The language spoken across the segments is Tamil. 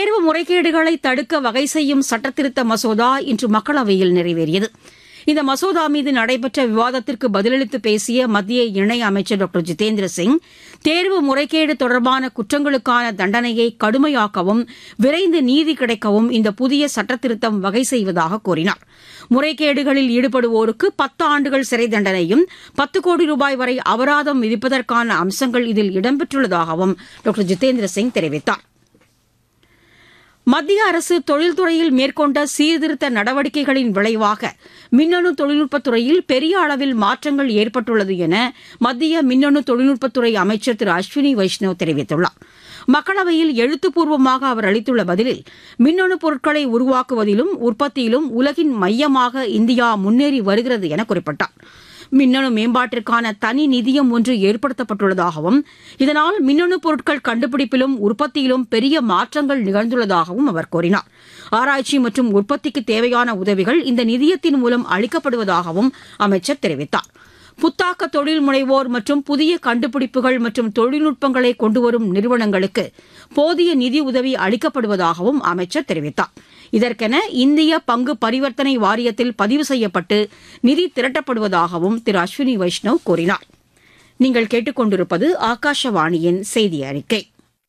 தேர்வு முறைகேடுகளை தடுக்க வகை செய்யும் சட்டத்திருத்த மசோதா இன்று மக்களவையில் நிறைவேறியது இந்த மசோதா மீது நடைபெற்ற விவாதத்திற்கு பதிலளித்து பேசிய மத்திய இணை அமைச்சர் டாக்டர் ஜிதேந்திர சிங் தேர்வு முறைகேடு தொடர்பான குற்றங்களுக்கான தண்டனையை கடுமையாக்கவும் விரைந்து நீதி கிடைக்கவும் இந்த புதிய சட்டத்திருத்தம் வகை செய்வதாக கூறினார் முறைகேடுகளில் ஈடுபடுவோருக்கு பத்து ஆண்டுகள் சிறை தண்டனையும் பத்து கோடி ரூபாய் வரை அபராதம் விதிப்பதற்கான அம்சங்கள் இதில் இடம்பெற்றுள்ளதாகவும் டாக்டர் ஜிதேந்திர சிங் தெரிவித்தார் மத்திய அரசு தொழில்துறையில் மேற்கொண்ட சீர்திருத்த நடவடிக்கைகளின் விளைவாக மின்னணு தொழில்நுட்பத்துறையில் பெரிய அளவில் மாற்றங்கள் ஏற்பட்டுள்ளது என மத்திய மின்னணு தொழில்நுட்பத்துறை அமைச்சர் திரு அஸ்வினி வைஷ்ணவ் தெரிவித்துள்ளார் மக்களவையில் எழுத்துப்பூர்வமாக அவர் அளித்துள்ள பதிலில் மின்னணு பொருட்களை உருவாக்குவதிலும் உற்பத்தியிலும் உலகின் மையமாக இந்தியா முன்னேறி வருகிறது என குறிப்பிட்டார் மின்னணு மேம்பாட்டிற்கான தனி நிதியம் ஒன்று ஏற்படுத்தப்பட்டுள்ளதாகவும் இதனால் மின்னணு பொருட்கள் கண்டுபிடிப்பிலும் உற்பத்தியிலும் பெரிய மாற்றங்கள் நிகழ்ந்துள்ளதாகவும் அவர் கூறினார் ஆராய்ச்சி மற்றும் உற்பத்திக்கு தேவையான உதவிகள் இந்த நிதியத்தின் மூலம் அளிக்கப்படுவதாகவும் அமைச்சர் தெரிவித்தார் புத்தாக்க தொழில் முனைவோர் மற்றும் புதிய கண்டுபிடிப்புகள் மற்றும் தொழில்நுட்பங்களை கொண்டுவரும் நிறுவனங்களுக்கு போதிய நிதி உதவி அளிக்கப்படுவதாகவும் அமைச்சர் தெரிவித்தார் இதற்கென இந்திய பங்கு பரிவர்த்தனை வாரியத்தில் பதிவு செய்யப்பட்டு நிதி திரட்டப்படுவதாகவும் திரு அஸ்வினி வைஷ்ணவ் கூறினார் நீங்கள் கேட்டுக்கொண்டிருப்பது ஆகாஷவாணியின் செய்தி அறிக்கை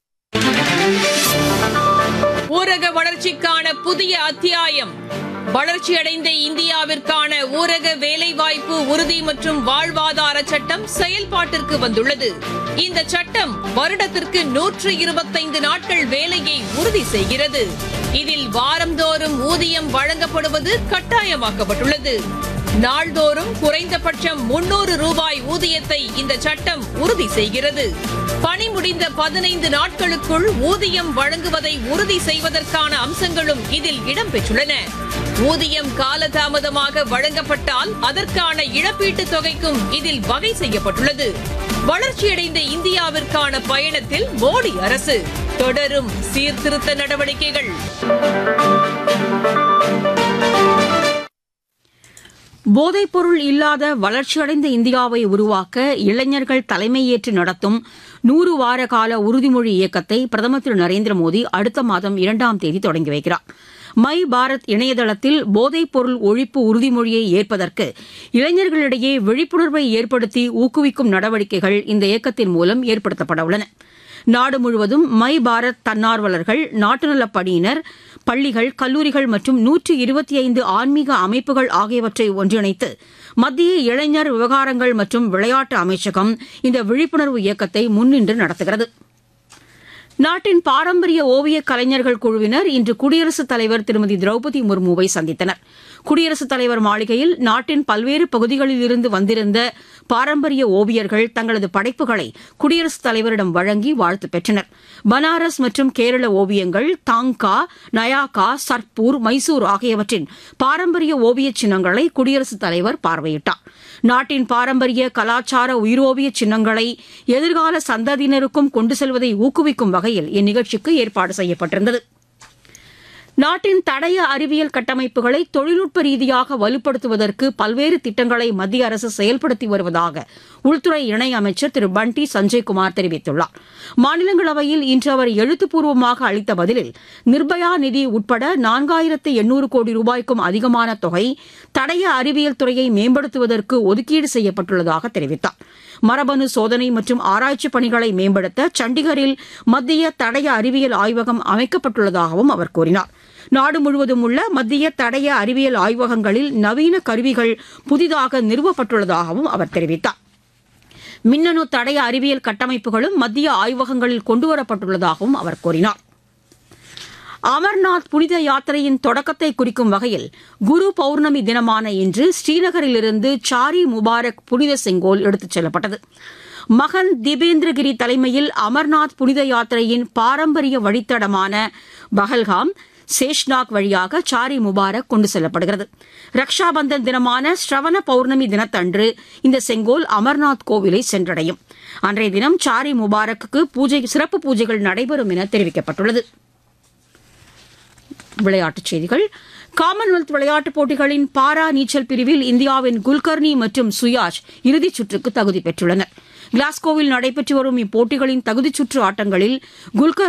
ஊரக வளர்ச்சிக்கான புதிய அத்தியாயம் வளர்ச்சியடைந்த இந்தியாவிற்கான ஊரக வேலைவாய்ப்பு உறுதி மற்றும் வாழ்வாதார சட்டம் செயல்பாட்டிற்கு வந்துள்ளது இந்த சட்டம் வருடத்திற்கு நூற்று இருபத்தைந்து நாட்கள் வேலையை உறுதி செய்கிறது இதில் வாரந்தோறும் ஊதியம் வழங்கப்படுவது கட்டாயமாக்கப்பட்டுள்ளது நாள்தோறும் குறைந்தபட்சம் முன்னூறு ரூபாய் ஊதியத்தை இந்த சட்டம் உறுதி செய்கிறது பணி முடிந்த பதினைந்து நாட்களுக்குள் ஊதியம் வழங்குவதை உறுதி செய்வதற்கான அம்சங்களும் இதில் இடம்பெற்றுள்ளன ஊதியம் காலதாமதமாக வழங்கப்பட்டால் அதற்கான இழப்பீட்டுத் தொகைக்கும் இதில் வகை செய்யப்பட்டுள்ளது வளர்ச்சியடைந்த இந்தியாவிற்கான பயணத்தில் மோடி அரசு தொடரும் சீர்திருத்த நடவடிக்கைகள் போதைப்பொருள் இல்லாத வளர்ச்சியடைந்த இந்தியாவை உருவாக்க இளைஞர்கள் தலைமையேற்று நடத்தும் நூறு வார கால உறுதிமொழி இயக்கத்தை பிரதமர் திரு நரேந்திர மோடி அடுத்த மாதம் இரண்டாம் தேதி தொடங்கி வைக்கிறார் மை பாரத் இணையதளத்தில் போதைப்பொருள் ஒழிப்பு உறுதிமொழியை ஏற்பதற்கு இளைஞர்களிடையே விழிப்புணர்வை ஏற்படுத்தி ஊக்குவிக்கும் நடவடிக்கைகள் இந்த இயக்கத்தின் மூலம் ஏற்படுத்தப்பட உள்ளன நாடு முழுவதும் மை பாரத் தன்னார்வலர்கள் நாட்டு நலப் பணியினர் பள்ளிகள் கல்லூரிகள் மற்றும் நூற்றி இருபத்தி ஐந்து ஆன்மீக அமைப்புகள் ஆகியவற்றை ஒன்றிணைத்து மத்திய இளைஞர் விவகாரங்கள் மற்றும் விளையாட்டு அமைச்சகம் இந்த விழிப்புணர்வு இயக்கத்தை முன்னின்று நடத்துகிறது நாட்டின் பாரம்பரிய ஓவியக் கலைஞர்கள் குழுவினர் இன்று குடியரசுத் தலைவர் திருமதி திரௌபதி முர்முவை சந்தித்தனர் குடியரசுத் தலைவர் மாளிகையில் நாட்டின் பல்வேறு பகுதிகளிலிருந்து வந்திருந்த பாரம்பரிய ஓவியர்கள் தங்களது படைப்புகளை குடியரசுத் தலைவரிடம் வழங்கி வாழ்த்து பெற்றனர் பனாரஸ் மற்றும் கேரள ஓவியங்கள் தாங்கா நயாகா சர்பூர் மைசூர் ஆகியவற்றின் பாரம்பரிய ஓவியச் சின்னங்களை குடியரசுத் தலைவர் பார்வையிட்டார் நாட்டின் பாரம்பரிய கலாச்சார உயிரோவிய சின்னங்களை எதிர்கால சந்ததியினருக்கும் கொண்டு செல்வதை ஊக்குவிக்கும் வகையில் இந்நிகழ்ச்சிக்கு ஏற்பாடு செய்யப்பட்டிருந்தது நாட்டின் தடய அறிவியல் கட்டமைப்புகளை தொழில்நுட்ப ரீதியாக வலுப்படுத்துவதற்கு பல்வேறு திட்டங்களை மத்திய அரசு செயல்படுத்தி வருவதாக உள்துறை இணையமைச்சர் திரு பண்டி சஞ்சய்குமார் தெரிவித்துள்ளார் மாநிலங்களவையில் இன்று அவர் எழுத்துப்பூர்வமாக அளித்த பதிலில் நிர்பயா நிதி உட்பட நான்காயிரத்து எண்ணூறு கோடி ரூபாய்க்கும் அதிகமான தொகை தடய அறிவியல் துறையை மேம்படுத்துவதற்கு ஒதுக்கீடு செய்யப்பட்டுள்ளதாக தெரிவித்தார் மரபணு சோதனை மற்றும் ஆராய்ச்சி பணிகளை மேம்படுத்த சண்டிகரில் மத்திய தடய அறிவியல் ஆய்வகம் அமைக்கப்பட்டுள்ளதாகவும் அவர் கூறினார் நாடு முழுவதும் உள்ள மத்திய தடய அறிவியல் ஆய்வகங்களில் நவீன கருவிகள் புதிதாக நிறுவப்பட்டுள்ளதாகவும் அவர் தெரிவித்தார் மின்னணு தடய அறிவியல் கட்டமைப்புகளும் மத்திய ஆய்வகங்களில் கொண்டுவரப்பட்டுள்ளதாகவும் அவர் கூறினார் அமர்நாத் புனித யாத்திரையின் தொடக்கத்தை குறிக்கும் வகையில் குரு பௌர்ணமி தினமான இன்று ஸ்ரீநகரிலிருந்து சாரி முபாரக் புனித செங்கோல் எடுத்துச் செல்லப்பட்டது மகன் திபேந்திரகிரி தலைமையில் அமர்நாத் புனித யாத்திரையின் பாரம்பரிய வழித்தடமான பஹல்காம் சேஷ்நாக் வழியாக சாரி முபாரக் கொண்டு செல்லப்படுகிறது ரக்ஷாபந்தன் தினமான ஸ்ரவண பௌர்ணமி தினத்தன்று இந்த செங்கோல் அமர்நாத் கோவிலை சென்றடையும் அன்றைய தினம் சாரி முபாரக்கு பூஜை சிறப்பு பூஜைகள் நடைபெறும் என தெரிவிக்கப்பட்டுள்ளது விளையாட்டுச் செய்திகள் காமன்வெல்த் விளையாட்டுப் போட்டிகளின் பாரா நீச்சல் பிரிவில் இந்தியாவின் குல்கர்னி மற்றும் சுயாஜ் இறுதிச் சுற்றுக்கு தகுதி பெற்றுள்ளனர் கிளாஸ்கோவில் நடைபெற்று வரும் இப்போட்டிகளின் தகுதிச் சுற்று ஆட்டங்களில் குல்கர்